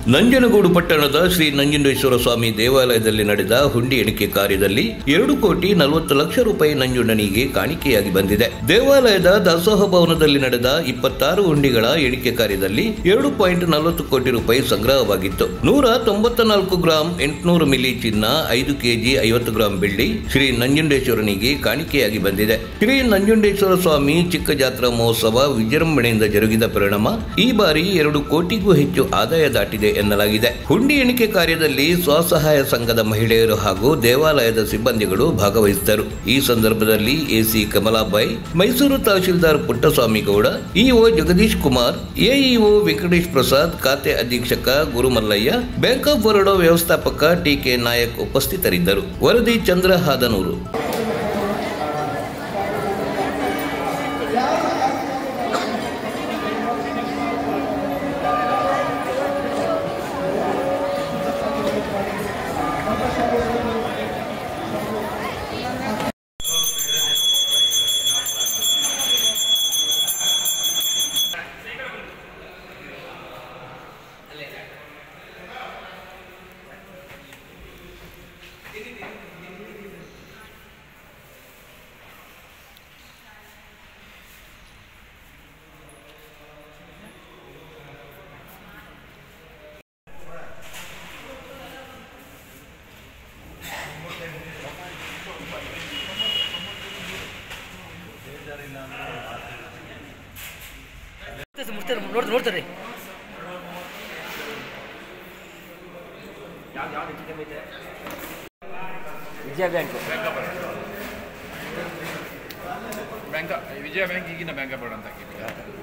ನಂಜನಗೂಡು ಪಟ್ಟಣದ ಶ್ರೀ ನಂಜುಂಡೇಶ್ವರ ಸ್ವಾಮಿ ದೇವಾಲಯದಲ್ಲಿ ನಡೆದ ಹುಂಡಿ ಎಣಿಕೆ ಕಾರ್ಯದಲ್ಲಿ ಎರಡು ಕೋಟಿ ನಲವತ್ತು ಲಕ್ಷ ರೂಪಾಯಿ ನಂಜುಂಡನಿಗೆ ಕಾಣಿಕೆಯಾಗಿ ಬಂದಿದೆ ದೇವಾಲಯದ ದಾಸೋಹ ಭವನದಲ್ಲಿ ನಡೆದ ಇಪ್ಪತ್ತಾರು ಹುಂಡಿಗಳ ಎಣಿಕೆ ಕಾರ್ಯದಲ್ಲಿ ಎರಡು ಪಾಯಿಂಟ್ ನಲವತ್ತು ಕೋಟಿ ರೂಪಾಯಿ ಸಂಗ್ರಹವಾಗಿತ್ತು ನೂರ ತೊಂಬತ್ತ ನಾಲ್ಕು ಗ್ರಾಂ ಎಂಟುನೂರು ಮಿಲಿ ಚಿನ್ನ ಐದು ಕೆಜಿ ಐವತ್ತು ಗ್ರಾಂ ಬೆಳ್ಳಿ ಶ್ರೀ ನಂಜುಂಡೇಶ್ವರನಿಗೆ ಕಾಣಿಕೆಯಾಗಿ ಬಂದಿದೆ ಶ್ರೀ ನಂಜುಂಡೇಶ್ವರ ಸ್ವಾಮಿ ಚಿಕ್ಕ ಜಾತ್ರಾ ಮಹೋತ್ಸವ ವಿಜೃಂಭಣೆಯಿಂದ ಜರುಗಿದ ಪರಿಣಾಮ ಈ ಬಾರಿ ಎರಡು ಕೋಟಿಗೂ ಹೆಚ್ಚು ಆದಾಯ ದಾಟಿದೆ ಎನ್ನಲಾಗಿದೆ ಹುಂಡಿ ಎಣಿಕೆ ಕಾರ್ಯದಲ್ಲಿ ಸ್ವಸಹಾಯ ಸಂಘದ ಮಹಿಳೆಯರು ಹಾಗೂ ದೇವಾಲಯದ ಸಿಬ್ಬಂದಿಗಳು ಭಾಗವಹಿಸಿದ್ದರು ಈ ಸಂದರ್ಭದಲ್ಲಿ ಎಸಿ ಕಮಲಾಬಾಯಿ ಮೈಸೂರು ತಹಶೀಲ್ದಾರ್ ಪುಟ್ಟಸ್ವಾಮಿ ಗೌಡ ಇಒ ಜಗದೀಶ್ ಕುಮಾರ್ ಎಇಒ ವೆಂಕಟೇಶ್ ಪ್ರಸಾದ್ ಖಾತೆ ಅಧೀಕ್ಷಕ ಗುರುಮಲ್ಲಯ್ಯ ಬ್ಯಾಂಕ್ ಆಫ್ ಬರೋಡಾ ವ್ಯವಸ್ಥಾಪಕ ಟಿಕೆ ನಾಯಕ್ ಉಪಸ್ಥಿತರಿದ್ದರು ವರದಿ ಚಂದ್ರ ಹಾದನೂರು ಮುಡ್ತಾರೆ ನೋಡ್ತಾರೆ ನೋಡ್ತಾರೆ Vijaya bank bank Vijaya bank ಈಗಿನ ಬ್ಯಾಂಕ್ ಆಫ್ ಬರೋಡ ಅಂತ ಹಾಕಿದ್ದೀವಿ